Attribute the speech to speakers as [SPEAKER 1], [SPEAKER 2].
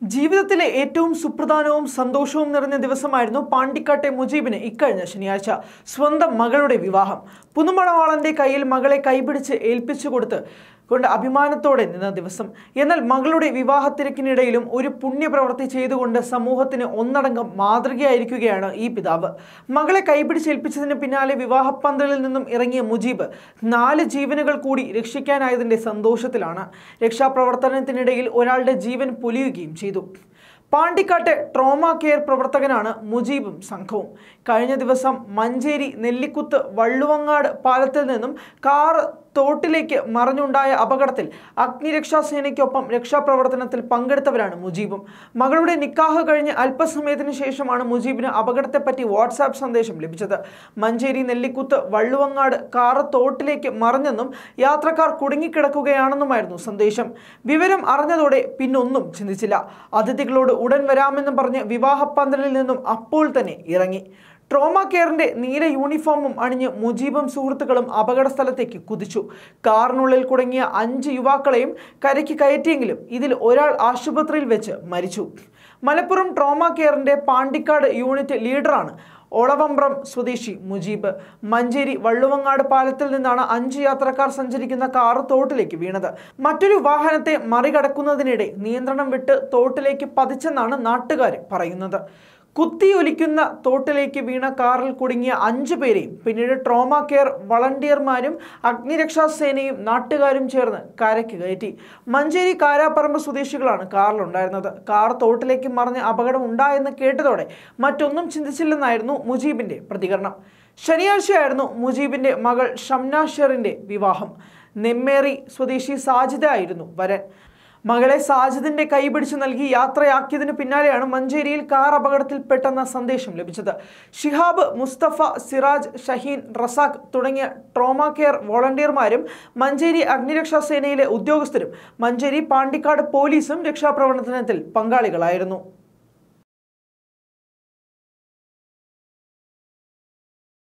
[SPEAKER 1] ജീവിതത്തിലെ ഏറ്റവും സുപ്രധാനവും സന്തോഷവും നിറഞ്ഞ ദിവസമായിരുന്നു പാണ്ടിക്കാട്ടെ മുജീബിന് ഇക്കഴിഞ്ഞ ശനിയാഴ്ച സ്വന്തം മകളുടെ വിവാഹം പുതുമണവാളന്റെ കയ്യിൽ മകളെ കൈപിടിച്ച് ഏൽപ്പിച്ചു കൊടുത്ത് കൊണ്ട് അഭിമാനത്തോടെ നിന്ന ദിവസം എന്നാൽ മകളുടെ വിവാഹത്തിരക്കിനിടയിലും ഒരു പുണ്യപ്രവൃത്തി ചെയ്തുകൊണ്ട് സമൂഹത്തിന് ഒന്നടങ്കം മാതൃകയായിരിക്കുകയാണ് ഈ പിതാവ് മകളെ കൈപിടിച്ചേൽപ്പിച്ചതിന് പിന്നാലെ വിവാഹപ്പന്തലിൽ നിന്നും ഇറങ്ങിയ മുജീബ് നാല് ജീവനുകൾ കൂടി രക്ഷിക്കാനായതിന്റെ സന്തോഷത്തിലാണ് രക്ഷാപ്രവർത്തനത്തിനിടയിൽ ഒരാളുടെ ജീവൻ പൊലിയുകയും ചെയ്തു പാണ്ടിക്കാട്ടെ ട്രോമ കെയർ പ്രവർത്തകനാണ് മുജീബും സംഘവും കഴിഞ്ഞ ദിവസം മഞ്ചേരി നെല്ലിക്കുത്ത് വള്ളുവങ്ങാട് പാലത്തിൽ നിന്നും കാർ തോട്ടിലേക്ക് മറിഞ്ഞുണ്ടായ അപകടത്തിൽ അഗ്നിരക്ഷാസേനയ്ക്കൊപ്പം രക്ഷാപ്രവർത്തനത്തിൽ പങ്കെടുത്തവരാണ് മുജീബും മകളുടെ നിക്കാഹ് കഴിഞ്ഞ് അല്പസമയത്തിന് ശേഷമാണ് മുജീബിന് അപകടത്തെപ്പറ്റി വാട്സാപ്പ് സന്ദേശം ലഭിച്ചത് മഞ്ചേരി നെല്ലിക്കുത്ത് വള്ളുവങ്ങാട് കാർ തോട്ടിലേക്ക് മറിഞ്ഞെന്നും യാത്രക്കാർ കുടുങ്ങിക്കിടക്കുകയാണെന്നുമായിരുന്നു സന്ദേശം വിവരം അറിഞ്ഞതോടെ പിന്നൊന്നും ചിന്തിച്ചില്ല അതിഥികളോട് ഉടൻ വരാമെന്നും പറഞ്ഞ് വിവാഹപ്പന്തലിൽ നിന്നും അപ്പോൾ തന്നെ ഇറങ്ങി ട്രോമ കെയറിന്റെ നീല യൂണിഫോമും അണിഞ്ഞ് മുജീബും സുഹൃത്തുക്കളും അപകട സ്ഥലത്തേക്ക് കുതിച്ചു കാറിനുള്ളിൽ കുടുങ്ങിയ അഞ്ച് യുവാക്കളെയും കരയ്ക്ക് കയറ്റിയെങ്കിലും ഇതിൽ ഒരാൾ ആശുപത്രിയിൽ വെച്ച് മരിച്ചു മലപ്പുറം ട്രോമ കെയറിന്റെ പാണ്ടിക്കാട് യൂണിറ്റ് ലീഡറാണ് ഒളവമ്പ്രം സ്വദേശി മുജീബ് മഞ്ചേരി വള്ളുവങ്ങാട് പാലത്തിൽ നിന്നാണ് അഞ്ച് യാത്രക്കാർ സഞ്ചരിക്കുന്ന കാർ തോട്ടിലേക്ക് വീണത് മറ്റൊരു വാഹനത്തെ മറികടക്കുന്നതിനിടെ നിയന്ത്രണം വിട്ട് തോട്ടിലേക്ക് പതിച്ചെന്നാണ് നാട്ടുകാർ പറയുന്നത് കുത്തിയൊലിക്കുന്ന തോട്ടിലേക്ക് വീണ കാറിൽ കുടുങ്ങിയ അഞ്ചു പേരെയും പിന്നീട് ട്രോമ കെയർ വളണ്ടിയർമാരും അഗ്നിരക്ഷാസേനയും നാട്ടുകാരും ചേർന്ന് കരയ്ക്ക് കയറ്റി മഞ്ചേരി കാരാപ്പറമ്പ് സ്വദേശികളാണ് കാറിലുണ്ടായിരുന്നത് കാർ തോട്ടിലേക്ക് മറിഞ്ഞ് അപകടം ഉണ്ടായെന്ന് കേട്ടതോടെ മറ്റൊന്നും ചിന്തിച്ചില്ലെന്നായിരുന്നു മുജീബിന്റെ പ്രതികരണം ശനിയാഴ്ചയായിരുന്നു മുജീബിന്റെ മകൾ ഷംന ഷെറിന്റെ വിവാഹം നെമ്മേറി സ്വദേശി സാജിദ ആയിരുന്നു വരൻ മകളെ സാജിദിന്റെ കൈപിടിച്ച് നൽകി യാത്രയാക്കിയതിന് പിന്നാലെയാണ് മഞ്ചേരിയിൽ കാർ അപകടത്തിൽപ്പെട്ടെന്ന സന്ദേശം ലഭിച്ചത് ഷിഹാബ് മുസ്തഫ സിറാജ് ഷഹീൻ റസാഖ് തുടങ്ങിയ ട്രോമ കെയർ വോളണ്ടിയർമാരും മഞ്ചേരി അഗ്നിരക്ഷാ സേനയിലെ ഉദ്യോഗസ്ഥരും മഞ്ചേരി പാണ്ടിക്കാട് പോലീസും രക്ഷാപ്രവർത്തനത്തിൽ പങ്കാളികളായിരുന്നു